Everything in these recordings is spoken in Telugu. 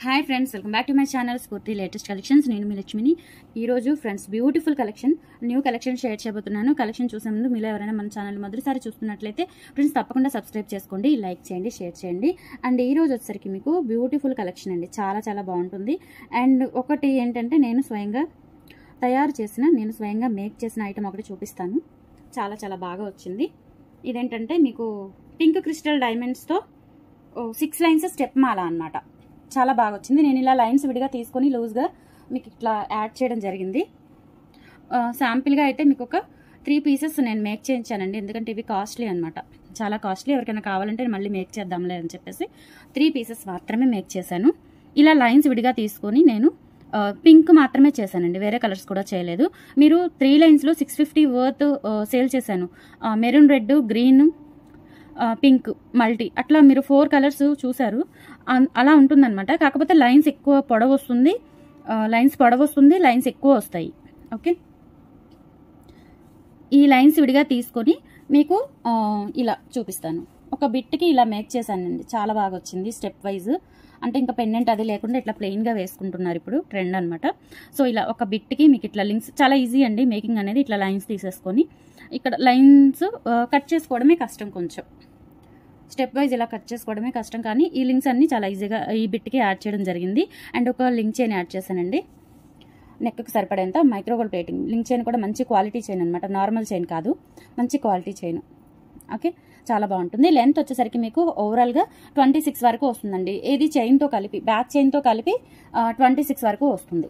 Hi friends welcome back to my channel Spoorthi latest collections నేను మీ లక్ష్మిని ఈ రోజు friends beautiful collection new collection share చేయబోతున్నాను కలెక్షన్ చూసే ముందు మీలో ఎవరైనా మన ఛానల్ మొదటిసారి చూస్తున్నట్లయితే ఫ్రెండ్స్ తప్పకుండా సబ్స్క్రైబ్ చేసుకోండి లైక్ చేయండి షేర్ చేయండి అండ్ ఈ రోజు వచ్చేసరికి మీకు బ్యూటిఫుల్ కలెక్షన్ అండి చాలా చాలా బాగుంటుంది అండ్ ఒకటి ఏంటంటే నేను స్వయంగా తయారు చేసిన నేను స్వయంగా మేక్ చేసిన ఐటమ్ ఒకటి చూపిస్తాను చాలా చాలా బాగా వచ్చింది ఇదేంటంటే మీకు పింక్ క్రిస్టల్ డైమండ్స్తో సిక్స్ లైన్స్ స్టెప్ మాల అన్నమాట చాలా బాగా వచ్చింది నేను ఇలా లైన్స్ విడిగా తీసుకొని లూజ్గా మీకు ఇట్లా యాడ్ చేయడం జరిగింది శాంపిల్గా అయితే మీకు ఒక త్రీ పీసెస్ నేను మేక్ చేయించానండి ఎందుకంటే ఇవి కాస్ట్లీ అనమాట చాలా కాస్ట్లీ ఎవరికైనా కావాలంటే మళ్ళీ మేక్ చేద్దాంలే అని చెప్పేసి త్రీ పీసెస్ మాత్రమే మేక్ చేశాను ఇలా లైన్స్ విడిగా తీసుకొని నేను పింక్ మాత్రమే చేశానండి వేరే కలర్స్ కూడా చేయలేదు మీరు త్రీ లైన్స్లో సిక్స్ ఫిఫ్టీ వర్త్ సేల్ చేశాను maroon red green pink multi అట్లా మీరు ఫోర్ కలర్స్ చూసారు అలా ఉంటుందన్నమాట కాకపోతే లైన్స్ ఎక్కువ పొడవు వస్తుంది లైన్స్ పొడవు వస్తుంది లైన్స్ ఎక్కువ వస్తాయి ఓకే ఈ లైన్స్ విడిగా తీసుకొని మీకు ఇలా చూపిస్తాను ఒక బిట్కి ఇలా మేక్ చేశానండి చాలా బాగా వచ్చింది స్టెప్ వైజ్ అంటే ఇంకా పెండెంట్ అది లేకుండా ఇట్లా ప్లెయిన్గా వేసుకుంటున్నారు ఇప్పుడు ట్రెండ్ అనమాట సో ఇలా ఒక బిట్కి మీకు ఇట్లా లింక్స్ చాలా ఈజీ అండి మేకింగ్ అనేది ఇట్లా లైన్స్ తీసేసుకొని ఇక్కడ లైన్స్ కట్ చేసుకోవడమే కష్టం కొంచెం స్టెప్ వైజ్ ఇలా కట్ చేసుకోవడమే కష్టం కానీ ఈ లింక్స్ అన్ని చాలా ఈజీగా ఈ బిట్కి యాడ్ చేయడం జరిగింది అండ్ ఒక లింక్ చైన్ యాడ్ చేశానండి నెక్కి సరిపడేంత మైక్రోగోల్ ప్లేటింగ్ లింక్ చైన్ కూడా మంచి క్వాలిటీ చైన్ అనమాట నార్మల్ చైన్ కాదు మంచి క్వాలిటీ చైన్ ఓకే చాలా బాగుంటుంది లెంత్ వచ్చేసరికి మీకు ఓవరాల్గా ట్వంటీ సిక్స్ వరకు వస్తుందండి ఏది చైన్తో కలిపి బ్యాక్ చైన్తో కలిపి ట్వంటీ సిక్స్ వరకు వస్తుంది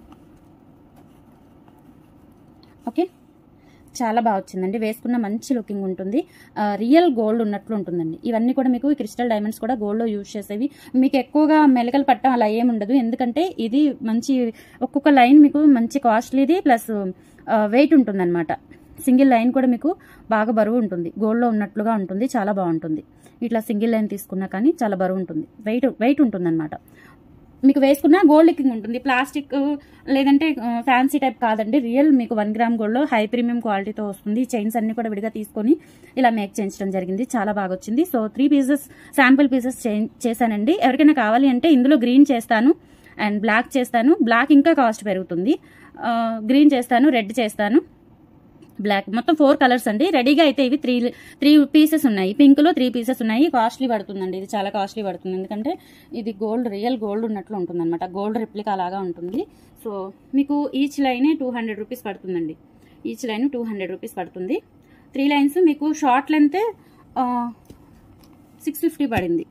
ఓకే చాలా బాగా వచ్చిందండి వేసుకున్న మంచి లుకింగ్ ఉంటుంది రియల్ గోల్డ్ ఉన్నట్లు ఉంటుందండి ఇవన్నీ కూడా మీకు క్రిస్టల్ డైమండ్స్ కూడా గోల్డ్లో యూజ్ చేసేవి మీకు ఎక్కువగా మెలకలు పట్టడం అలా ఏమి ఉండదు ఎందుకంటే ఇది మంచి ఒక్కొక్క లైన్ మీకు మంచి కాస్ట్లీది ప్లస్ వెయిట్ ఉంటుందన్నమాట సింగిల్ లైన్ కూడా మీకు బాగా బరువు ఉంటుంది గోల్డ్లో ఉన్నట్లుగా ఉంటుంది చాలా బాగుంటుంది ఇట్లా సింగిల్ లైన్ తీసుకున్నా కానీ చాలా బరువు ఉంటుంది వెయిట్ వెయిట్ ఉంటుందన్నమాట మీకు వేసుకున్న గోల్డ్ లిక్కింగ్ ఉంటుంది ప్లాస్టిక్ లేదంటే ఫ్యాన్సీ టైప్ కాదండి రియల్ మీకు వన్ గ్రామ్ గోల్డ్లో హై ప్రీమియం క్వాలిటీతో వస్తుంది చైన్స్ అన్ని కూడా విడిగా తీసుకొని ఇలా మేక్ చేయించడం జరిగింది చాలా బాగా వచ్చింది so three pieces sample pieces చేశానండి ఎవరికైనా కావాలి అంటే ఇందులో గ్రీన్ చేస్తాను అండ్ బ్లాక్ చేస్తాను బ్లాక్ ఇంకా కాస్ట్ పెరుగుతుంది గ్రీన్ చేస్తాను రెడ్ చేస్తాను బ్లాక్ మొత్తం ఫోర్ కలర్స్ అండి రెడీగా అయితే ఇవి త్రీ త్రీ పీసెస్ ఉన్నాయి పింక్లో త్రీ పీసెస్ ఉన్నాయి కాస్ట్లీ పడుతుందండి ఇది చాలా కాస్ట్లీ పడుతుంది ఎందుకంటే ఇది గోల్డ్ రియల్ గోల్డ్ ఉన్నట్లు ఉంటుంది అనమాట గోల్డ్ రిప్లికా అలాగా ఉంటుంది సో మీకు ఈచ్ లైనే టూ హండ్రెడ్ రూపీస్ పడుతుందండి each line two hundred rupees పడుతుంది త్రీ లైన్స్ మీకు షార్ట్ లెంత్ సిక్స్ ఫిఫ్టీ పడింది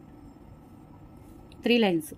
త్రీ లైన్స్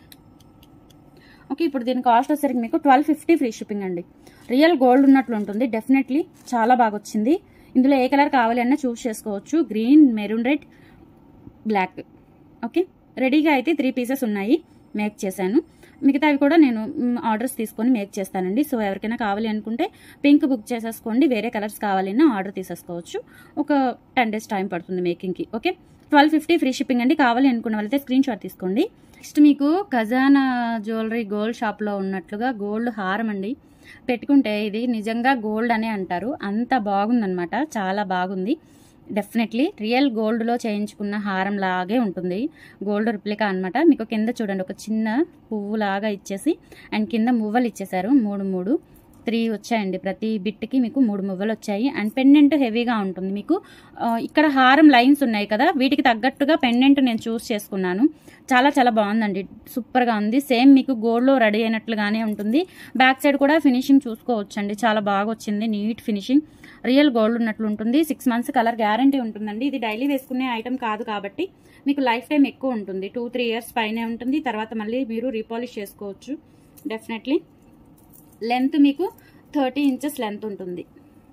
ఓకే ఇప్పుడు దీని కాస్ట్ వచ్చేసరికి మీకు ట్వెల్వ్ ఫిఫ్టీ ఫ్రీ షిప్పింగ్ అండి రియల్ గోల్డ్ ఉన్నట్లు ఉంటుంది డెఫినెట్లీ చాలా బాగా వచ్చింది ఇందులో ఏ కలర్ కావాలి అన్నా చూస్ చేసుకోవచ్చు green maroon red black okay రెడీగా అయితే త్రీ పీసెస్ ఉన్నాయి మేక్ చేశాను మిగతావి కూడా నేను ఆర్డర్స్ తీసుకొని మేక్ చేస్తానండి సో ఎవరికైనా కావాలి అనుకుంటే పింక్ బుక్ చేసేసుకోండి వేరే కలర్స్ కావాలన్నా ఆర్డర్ తీసేసుకోవచ్చు ఒక టెన్ డేస్ టైం పడుతుంది మేకింగ్కి okay twelve fifty free shipping అండి కావాలి అనుకున్న వాళ్ళైతే స్క్రీన్ షాట్ తీసుకోండి నెక్స్ట్ మీకు ఖజానా జ్యువెలరీ గోల్డ్ షాప్లో ఉన్నట్లుగా గోల్డ్ హారం అండి పెట్టుకుంటే ఇది నిజంగా గోల్డ్ అనే అంటారు అంత బాగుందనమాట చాలా బాగుంది డెఫినెట్లీ రియల్ గోల్డ్లో చేయించుకున్న హారం లాగే ఉంటుంది గోల్డ్ రిప్లికా అనమాట మీకు కింద చూడండి ఒక చిన్న పువ్వు లాగా ఇచ్చేసి అండ్ కింద మువ్వలు ఇచ్చేసారు మూడు మూడు త్రీ వచ్చాయండి ప్రతి బిట్కి మీకు మూడు మువ్వలు వచ్చాయి అండ్ పెండెంట్ హెవీగా ఉంటుంది మీకు ఇక్కడ హారం లైన్స్ ఉన్నాయి కదా వీటికి తగ్గట్టుగా పెండెంట్ నేను చూస్ చేసుకున్నాను చాలా చాలా బాగుందండి సూపర్గా ఉంది సేమ్ మీకు గోల్డ్లో రెడీ అయినట్లుగానే ఉంటుంది బ్యాక్ సైడ్ కూడా ఫినిషింగ్ చూసుకోవచ్చు అండి చాలా బాగా వచ్చింది నీట్ ఫినిషింగ్ రియల్ గోల్డ్ ఉన్నట్లు ఉంటుంది సిక్స్ మంత్స్ కలర్ గ్యారంటీ ఉంటుందండి ఇది డైలీ వేసుకునే ఐటమ్ కాదు కాబట్టి మీకు లైఫ్ టైం ఎక్కువ ఉంటుంది టూ త్రీ ఇయర్స్ పైనే ఉంటుంది తర్వాత మళ్ళీ మీరు రీపాలిష్ చేసుకోవచ్చు డెఫినెట్లీ లెంత్ మీకు థర్టీ ఇంచెస్ లెంత్ ఉంటుంది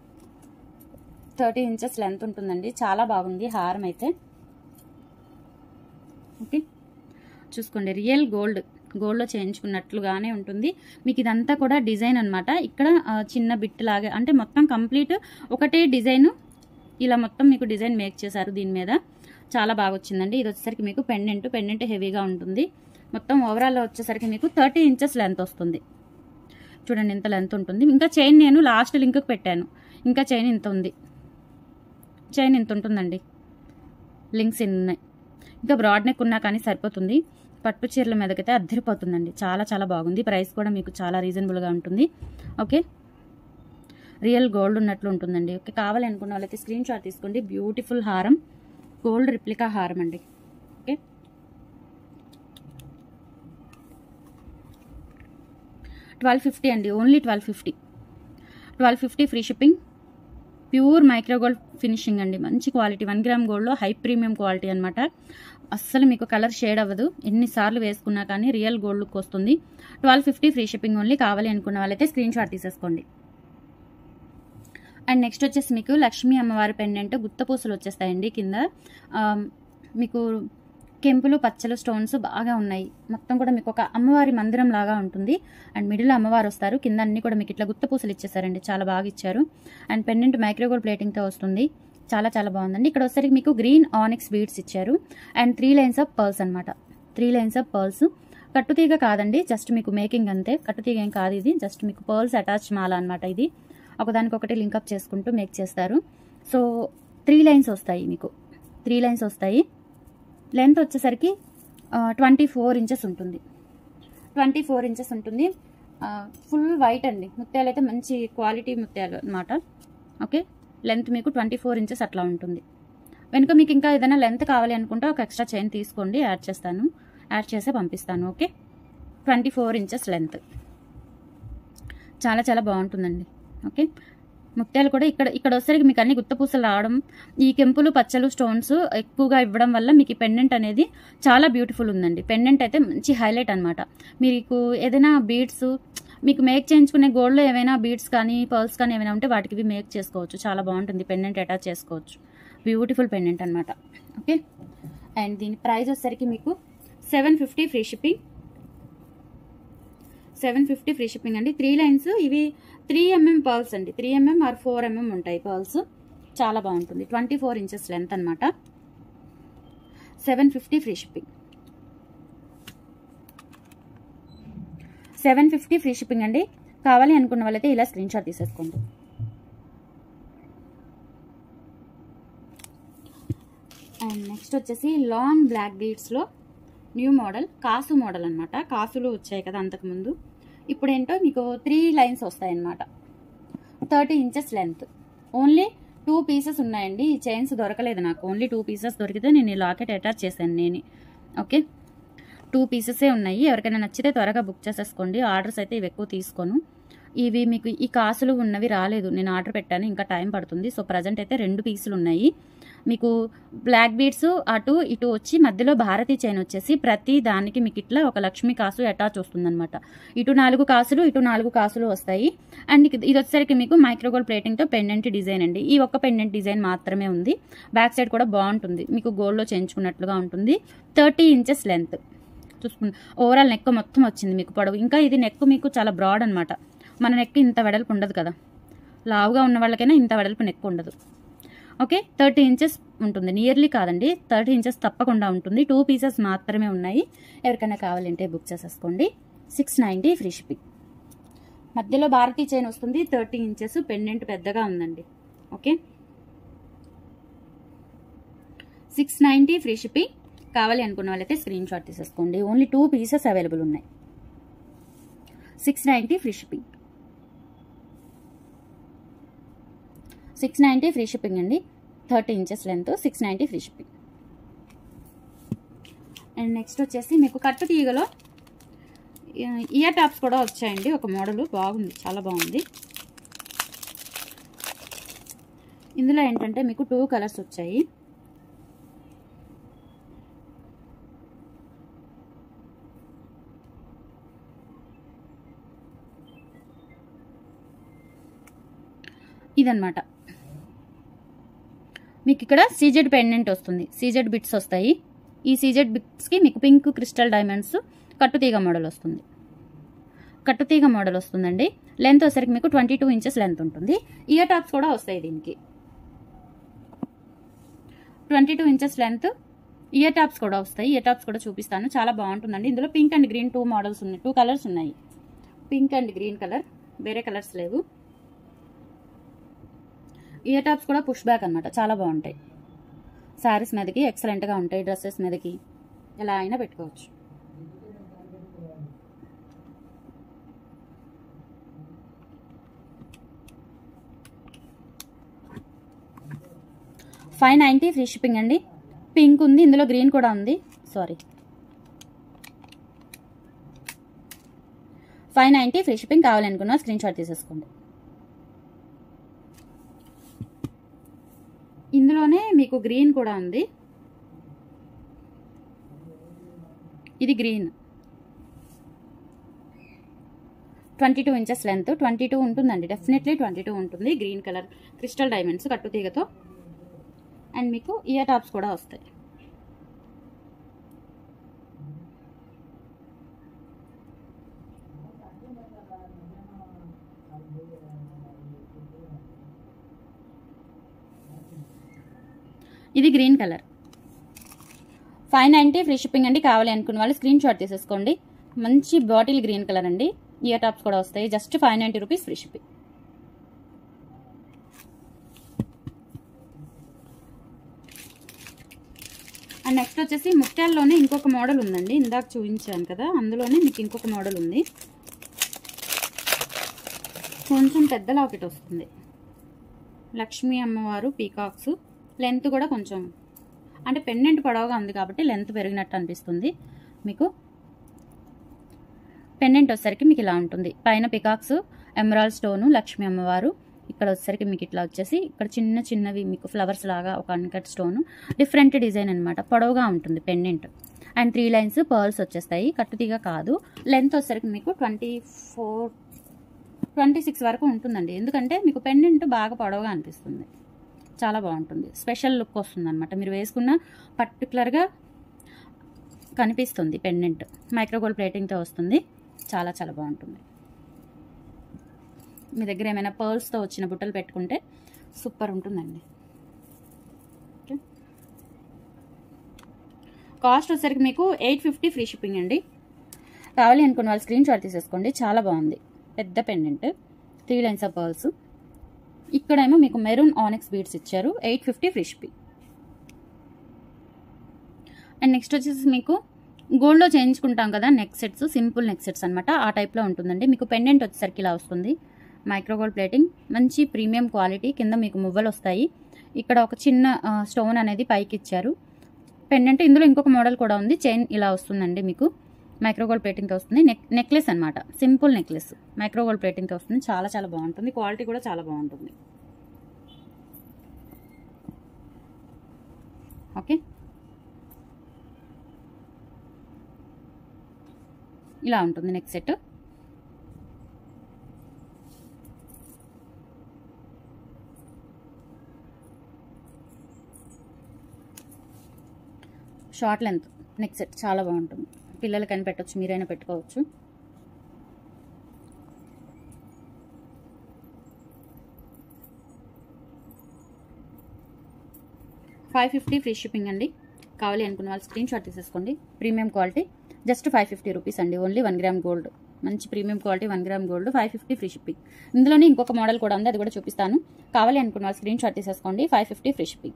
థర్టీ ఇంచెస్ లెంత్ ఉంటుందండి చాలా బాగుంది హారం అయితే ఓకే చూసుకోండి రియల్ గోల్డ్ గోల్డ్లో చేయించుకున్నట్లుగానే ఉంటుంది మీకు ఇదంతా కూడా డిజైన్ అనమాట ఇక్కడ చిన్న బిట్ లాగా అంటే మొత్తం కంప్లీట్ ఒకటే డిజైన్ ఇలా మొత్తం మీకు డిజైన్ మేక్ చేశారు దీని మీద చాలా బాగా వచ్చిందండి ఇది వచ్చేసరికి మీకు పెండెంట్ పెండెంట్ హెవీగా ఉంటుంది మొత్తం ఓవరాల్ వచ్చేసరికి మీకు థర్టీ ఇంచెస్ లెంత్ వస్తుంది చూడండి ఇంత లెంత్ ఉంటుంది ఇంకా చైన్ నేను లాస్ట్ లింక్కి పెట్టాను ఇంకా చైన్ ఇంత ఉంది చైన్ ఇంత ఉంటుందండి లింక్స్ ఎన్ని ఉన్నాయి ఇంకా బ్రాడ్ నెక్ ఉన్నా కానీ సరిపోతుంది పట్టు చీరల మీదకైతే అద్దరిపోతుందండి చాలా చాలా బాగుంది ప్రైస్ కూడా మీకు చాలా రీజనబుల్గా ఉంటుంది ఓకే రియల్ గోల్డ్ ఉన్నట్లు ఉంటుందండి ఓకే కావాలి అనుకున్న వాళ్ళైతే స్క్రీన్ షాట్ తీసుకోండి బ్యూటిఫుల్ హారం గోల్డ్ రిప్లికా హారం అండి ఓకే ట్వెల్వ్ ఫిఫ్టీ అండి only twelve fifty twelve fifty free shipping pure micro gold finishing అండి మంచి క్వాలిటీ వన్ గ్రామ్ గోల్డ్లో హై ప్రీమియం క్వాలిటీ అనమాట అస్సలు మీకు కలర్ షేడ్ అవ్వదు ఎన్నిసార్లు వేసుకున్నా కానీ రియల్ గోల్డ్ లుక్ వస్తుంది twelve fifty free shipping only కావాలి అనుకున్న వాళ్ళైతే స్క్రీన్ షాట్ తీసేసుకోండి అండ్ నెక్స్ట్ వచ్చేసి మీకు లక్ష్మీ అమ్మవారి పెండెంట్ గుత్తపూసలు వచ్చేస్తాయండి కింద ఆ, మీకు కెంపులు పచ్చలు స్టోన్స్ బాగా ఉన్నాయి మొత్తం కూడా మీకు ఒక అమ్మవారి మందిరం లాగా ఉంటుంది అండ్ మిడిల్ అమ్మవారు వస్తారు కింద అన్ని కూడా మీకు ఇట్లా గుత్తపూసలు ఇచ్చేసారండి చాలా బాగా ఇచ్చారు అండ్ పెండెంట్ మైక్రోగోల్డ్ ప్లేటింగ్తో వస్తుంది చాలా చాలా బాగుందండి ఇక్కడ వచ్చేసరికి మీకు గ్రీన్ ఆనిక్స్ బీడ్స్ ఇచ్చారు and three lines of pearls అనమాట త్రీ లైన్స్ ఆఫ్ పర్ల్స్ కట్టుతీగ కాదండి జస్ట్ మీకు మేకింగ్ అంతే కట్టుతీగ ఏం కాదు ఇది జస్ట్ మీకు పర్ల్స్ అటాచ్ మాల అనమాట ఇది ఒకదానికొకటి లింకప్ చేసుకుంటూ మేక్ చేస్తారు సో త్రీ లైన్స్ వస్తాయి మీకు త్రీ లైన్స్ వస్తాయి లెంత్ వచ్చేసరికి ట్వంటీ ఫోర్ ఇంచెస్ ఉంటుంది ట్వంటీ ఫోర్ ఇంచెస్ ఉంటుంది ఫుల్ వైట్ అండి ముత్యాలు అయితే మంచి క్వాలిటీ ముత్యాలు అనమాట ఓకే లెంత్ మీకు ట్వంటీ ఫోర్ ఇంచెస్ అట్లా ఉంటుంది వెనుక మీకు ఇంకా ఏదైనా లెంత్ కావాలి అనుకుంటే ఒక ఎక్స్ట్రా చైన్ తీసుకోండి యాడ్ చేస్తాను యాడ్ చేసే పంపిస్తాను okay twenty four inches length చాలా చాలా బాగుంటుందండి ఓకే ముత్యాలు కూడా ఇక్కడ ఇక్కడ వచ్చేసరికి మీకు అన్ని గుత్తపూసలు రావడం ఈ కెంపులు పచ్చలు స్టోన్స్ ఎక్కువగా ఇవ్వడం వల్ల మీకు ఈ పెండెంట్ అనేది చాలా బ్యూటిఫుల్ ఉందండి పెండెంట్ అయితే మంచి హైలైట్ అనమాట మీకు ఏదైనా బీడ్స్ మీకు మేక్ చేయించుకునే గోల్డ్లో ఏమైనా బీడ్స్ కానీ పర్ల్స్ కానీ ఏమైనా ఉంటే వాటికి ఇవి మేక్ చేసుకోవచ్చు చాలా బాగుంటుంది పెండెంట్ అటాచ్ చేసుకోవచ్చు బ్యూటిఫుల్ పెండెంట్ అనమాట ఓకే అండ్ దీని ప్రైస్ వచ్చేసరికి మీకు seven fifty free shipping seven fifty free shipping అండి త్రీ లైన్స్ ఇవి త్రీ ఎంఎం పర్ల్స్ అండి three MM or four MM ఉంటాయి పర్ల్స్ చాలా బాగుంటుంది ట్వంటీ ఫోర్ ఇంచెస్ లెంత్ అనమాట seven fifty free shipping seven fifty free shipping అండి కావాలి అనుకున్న వాళ్ళైతే ఇలా స్క్రీన్ షాట్ తీసేసుకోండి అండ్ నెక్స్ట్ వచ్చేసి లాంగ్ బ్లాక్ బీడ్స్లో న్యూ మోడల్ కాసు మోడల్ అనమాట కాసులు వచ్చాయి కదా అంతకుముందు ఇప్పుడు ఏంటో మీకు త్రీ లైన్స్ వస్తాయి అన్నమాట thirty inches length only two pieces ఉన్నాయండి ఈ చైన్స్ దొరకలేదు నాకు ఓన్లీ టూ పీసెస్ దొరికితే నేను ఈ లాకెట్ అటాచ్ చేశాను నేను ఓకే టూ పీసెసే ఉన్నాయి ఎవరికైనా నచ్చితే త్వరగా బుక్ చేసేసుకోండి ఆర్డర్స్ అయితే ఇవి ఎక్కువ తీసుకోను ఇవి మీకు ఈ కాసులు ఉన్నవి రాలేదు నేను ఆర్డర్ పెట్టాను ఇంకా టైం పడుతుంది సో ప్రజెంట్ అయితే రెండు పీసులు ఉన్నాయి మీకు బ్లాక్ బీడ్స్ అటు ఇటు వచ్చి మధ్యలో భారతీ చైన్ వచ్చేసి ప్రతి దానికి మీకు ఇట్లా ఒక లక్ష్మీ కాసు అటాచ్ వస్తుందన్నమాట ఇటు నాలుగు కాసులు ఇటు నాలుగు కాసులు వస్తాయి అండ్ ఇది ఇది వచ్చేసరికి మీకు మైక్రోగోల్డ్ ప్లేటింగ్తో పెండెంట్ డిజైన్ అండి ఈ ఒక్క పెండెంట్ డిజైన్ మాత్రమే ఉంది బ్యాక్ సైడ్ కూడా బాగుంటుంది మీకు గోల్డ్లో చేయించుకున్నట్లుగా ఉంటుంది థర్టీ ఇంచెస్ లెంత్ చూసుకుని ఓవరాల్ నెక్ మొత్తం వచ్చింది మీకు పొడవు ఇంకా ఇది నెక్ మీకు చాలా బ్రాడ్ అనమాట మన నెక్ ఇంత వెడల్పు ఉండదు కదా లావుగా ఉన్న వాళ్ళకైనా ఇంత వెడల్పు నెక్ ఉండదు ఓకే థర్టీ ఇంచెస్ ఉంటుంది నియర్లీ కాదండి థర్టీ ఇంచెస్ తప్పకుండా ఉంటుంది టూ పీసెస్ మాత్రమే ఉన్నాయి ఎవరికైనా కావాలంటే బుక్ చేసేసుకోండి సిక్స్ నైంటీ ఫ్రీ షిప్పింగ్ మధ్యలో భారతీ చైన్ వస్తుంది థర్టీ ఇంచెస్ పెండెంట్ పెద్దగా ఉందండి okay six ninety free shipping కావాలి అనుకున్న వాళ్ళైతే స్క్రీన్ షాట్ తీసేసుకోండి ఓన్లీ టూ పీసెస్ అవైలబుల్ ఉన్నాయి six ninety free shipping six ninety free shipping అండి thirty inches length six ninety free shipping and next వచ్చేసి మీకు కట్టు తీగలో ఇయర్ టాప్స్ కూడా వచ్చాయండి ఒక మోడల్ బాగుంది చాలా బాగుంది ఇందులో ఏంటంటే మీకు టూ కలర్స్ వచ్చాయి ఇదనమాట మీకు ఇక్కడ సీజెడ్ పెండెంట్ వస్తుంది సీజెడ్ బిట్స్ వస్తాయి ఈ సీజెడ్ బిట్స్కి మీకు పింక్ క్రిస్టల్ డైమండ్స్ కట్టుతీగ మోడల్ వస్తుంది కట్టుతీగ మోడల్ వస్తుందండి లెంత్ వచ్చేసరికి మీకు ట్వంటీ టూ ఇంచెస్ లెంత్ ఉంటుంది ఇయర్ టాప్స్ కూడా వస్తాయి దీనికి twenty two inches length ear tops కూడా వస్తాయి ఇయర్ టాప్స్ కూడా చూపిస్తాను చాలా బాగుంటుందండి ఇందులో pink and green two models ఉన్నాయి టూ కలర్స్ ఉన్నాయి పింక్ అండ్ గ్రీన్ కలర్ వేరే కలర్స్ లేవు ఇయర్ టాప్స్ కూడా పుష్ బ్యాక్ అనమాట చాలా బాగుంటాయి శారీస్ మీదకి ఎక్సలెంట్గా ఉంటాయి డ్రెస్సెస్ మీదకి ఎలా అయినా పెట్టుకోవచ్చు ఫైవ్ నైంటీ ఫ్రీ షిప్పింగ్ అండి పింక్ ఉంది ఇందులో గ్రీన్ కూడా ఉంది sorry five ninety free shipping కావాలనుకున్నా స్క్రీన్ షాట్ తీసేసుకోండి ఇందులోనే మీకు గ్రీన్ కూడా ఉంది ఇది green twenty two inches length twenty two ఉంటుందండి డెఫినెట్లీ ట్వంటీ టూ ఉంటుంది గ్రీన్ కలర్ క్రిస్టల్ డైమండ్స్ కట్టుతీగతో అండ్ మీకు ఇయర్ టాప్స్ కూడా వస్తాయి ఇది green colour five ninety free shipping అండి కావాలి అనుకున్న వాళ్ళు స్క్రీన్ షాట్ తీసేసుకోండి మంచి బాటిల్ గ్రీన్ కలర్ అండి ఇయర్ టాప్స్ కూడా వస్తాయి just five ninety rupees free shipping and next వచ్చేసి ముత్యాల్లోనే ఇంకొక మోడల్ ఉందండి ఇందాక చూపించాను కదా అందులోనే మీకు ఇంకొక మోడల్ ఉంది కొంచెం పెద్ద లాకెట్ వస్తుంది లక్ష్మీ అమ్మవారు పీకాక్స్ లెంత్ కూడా కొంచెం అంటే పెండెంట్ పొడవుగా ఉంది కాబట్టి లెంత్ పెరిగినట్టు అనిపిస్తుంది మీకు పెండెంట్ వచ్చేసరికి మీకు ఇలా ఉంటుంది పైన పికాక్స్ ఎమరాల్డ్ స్టోను లక్ష్మీ అమ్మవారు ఇక్కడ వచ్చేసరికి మీకు ఇట్లా వచ్చేసి ఇక్కడ చిన్న చిన్నవి మీకు ఫ్లవర్స్ లాగా ఒక అన్కట్ స్టోను డిఫరెంట్ డిజైన్ అనమాట పొడవుగా ఉంటుంది pendant and three lines pearls వచ్చేస్తాయి కట్టుతీగా కాదు లెంత్ వచ్చేసరికి మీకు ట్వంటీ ఫోర్ ట్వంటీ సిక్స్ వరకు ఉంటుందండి ఎందుకంటే మీకు పెండెంట్ బాగా పొడవుగా అనిపిస్తుంది చాలా బాగుంటుంది స్పెషల్ లుక్ వస్తుంది అనమాట మీరు వేసుకున్న పర్టికులర్గా కనిపిస్తుంది పెండెంట్ మైక్రోగోల్డ్ ప్లేటింగ్తో వస్తుంది చాలా చాలా బాగుంటుంది మీ దగ్గర ఏమైనా పర్ల్స్తో వచ్చిన బుట్టలు పెట్టుకుంటే సూపర్ ఉంటుందండి ఓకే. కాస్ట్ వచ్చేసరికి మీకు ఎయిట్ ఫిఫ్టీ ఫ్రీ షిప్పింగ్ అండి కావాలి అనుకున్న వాళ్ళు స్క్రీన్ షాట్ తీసేసుకోండి చాలా బాగుంది పెద్ద pendant three lines of pearls ఇక్కడేమో మీకు మెరూన్ ఆనెక్స్ బీడ్స్ ఇచ్చారు eight fifty free shipping and next వచ్చేసి మీకు గోల్డ్లో చేయించుకుంటాం కదా neck sets simple neck sets అనమాట ఆ టైప్లో ఉంటుందండి మీకు పెండెంట్ వచ్చేసరికి ఇలా వస్తుంది మైక్రోగోల్డ్ ప్లేటింగ్ మంచి ప్రీమియం క్వాలిటీ కింద మీకు మువ్వలు వస్తాయి ఇక్కడ ఒక చిన్న ఆ, స్టోన్ అనేది పైకి ఇచ్చారు పెండెంట్ ఇందులో ఇంకొక మోడల్ కూడా ఉంది చైన్ ఇలా వస్తుందండి మీకు మైక్రోగోల్డ్ ప్లేటింగ్తో వస్తుంది నెక్ నెక్లెస్ అనమాట సింపుల్ నెక్లెస్ మైక్రోగోల్డ్ ప్లేటింగ్తో వస్తుంది చాలా చాలా బాగుంటుంది క్వాలిటీ కూడా చాలా బాగుంటుంది ఓకే ఇలా ఉంటుంది next set short length neck set చాలా బాగుంటుంది పిల్లలకని పెట్టవచ్చు మీరైనా పెట్టుకోవచ్చు ఫైవ్ ఫిఫ్టీ ఫ్రీ షిప్పింగ్ అండి కావాలి అనుకున్న వాళ్ళు స్క్రీన్ షాట్ తీసేసుకోండి premium quality just five fifty rupees అండి ఓన్లీ వన్ గ్రామ్ గోల్డ్ మంచి premium quality one gram gold five fifty free shipping ఇందులోనే ఇంకొక మోడల్ కూడా ఉంది అది కూడా చూపిస్తాను కావాలి అనుకున్న వాళ్ళు స్క్రీన్ షాట్ తీసేసుకోండి ఫైవ్ ఫిఫ్టీ ఫ్రీ షిప్పింగ్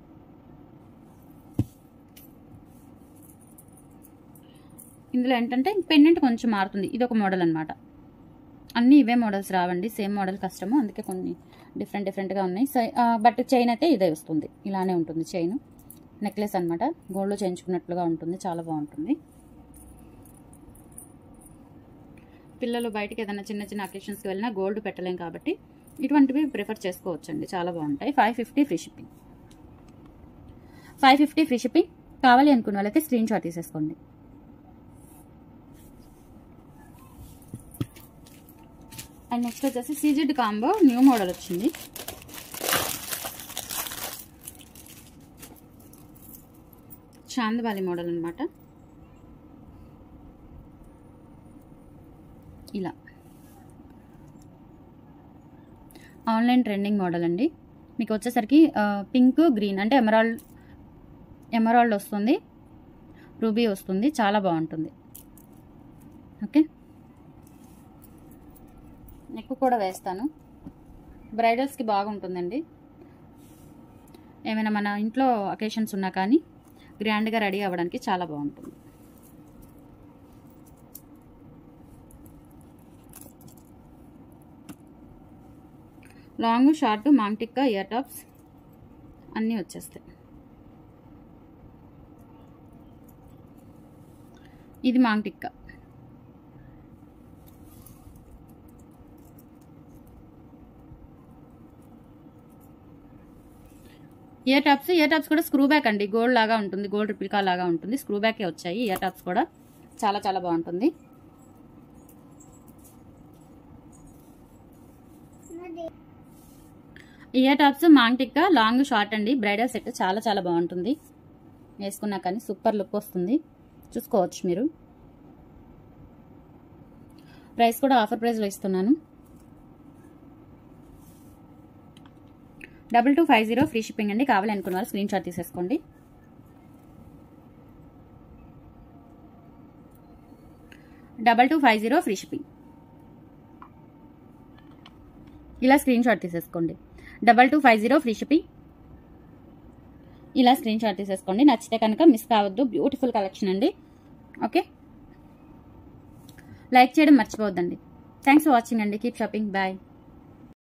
ఇందులో ఏంటంటే పెండెంట్ కొంచెం మారుతుంది ఇది ఒక మోడల్ అనమాట అన్నీ ఇవే మోడల్స్ రావండి సేమ్ మోడల్ కష్టము అందుకే కొన్ని డిఫరెంట్ డిఫరెంట్గా ఉన్నాయి సో బట్ చైన్ అయితే ఇదే వస్తుంది ఇలానే ఉంటుంది చైన్ నెక్లెస్ అనమాట గోల్డ్లో చేయించుకున్నట్లుగా ఉంటుంది చాలా బాగుంటుంది పిల్లలు బయటికి ఏదైనా చిన్న చిన్న అకేషన్స్కి వెళ్ళినా గోల్డ్ పెట్టలేం కాబట్టి ఇటువంటివి ప్రిఫర్ చేసుకోవచ్చండి చాలా బాగుంటాయి five fifty free shipping five fifty free shipping కావాలి అనుకున్న వాళ్ళైతే స్క్రీన్ షాట్ తీసేసుకోండి అండ్ నెక్స్ట్ వచ్చేసి సీజెడ్ కాంబో న్యూ మోడల్ వచ్చింది చాందబాలి మోడల్ అనమాట ఇలా ఆన్లైన్ ట్రెండింగ్ మోడల్ అండి మీకు వచ్చేసరికి పింక్ గ్రీన్ అంటే ఎమరాల్డ్ ఎమరాల్డ్ వస్తుంది రూబీ వస్తుంది చాలా బాగుంటుంది ఓకే నెక్ కూడా వేస్తాను బ్రైడల్స్కి బాగుంటుందండి ఏమైనా మన ఇంట్లో అకేషన్స్ ఉన్నా కానీ గ్రాండ్గా రెడీ అవ్వడానికి చాలా బాగుంటుంది long short maang tikka ear tops అన్నీ వచ్చేస్తాయి ఇది maang tikka ear tops ear tops కూడా స్క్రూ బ్యాక్ అండి గోల్డ్ లాగా ఉంటుంది గోల్డ్ రిప్లికా లాగా ఉంటుంది స్క్రూ బ్యాకే వచ్చాయి ఇయర్ టాప్స్ కూడా చాలా చాలా బాగుంటుంది ear tops maang tikka long short అండి బ్రైడల్ సెట్ చాలా చాలా బాగుంటుంది వేసుకున్నా కానీ సూపర్ లుక్ వస్తుంది చూసుకోవచ్చు మీరు ప్రైస్ కూడా ఆఫర్ ప్రైస్లో ఇస్తున్నాను double two five zero free shipping అండి కావాలనుకున్న వాళ్ళు స్క్రీన్ షాట్ తీసేసుకోండి double two five zero free shipping ఇలా స్క్రీన్ షాట్ తీసేసుకోండి double two five zero free shipping ఇలా స్క్రీన్ షాట్ తీసేసుకోండి నచ్చితే కనుక మిస్ కావద్దు బ్యూటిఫుల్ కలెక్షన్ అండి ఓకే లైక్ చేయడం మర్చిపోవద్దండి థ్యాంక్స్ ఫర్ వాచింగ్ అండి కీప్ షాపింగ్ బాయ్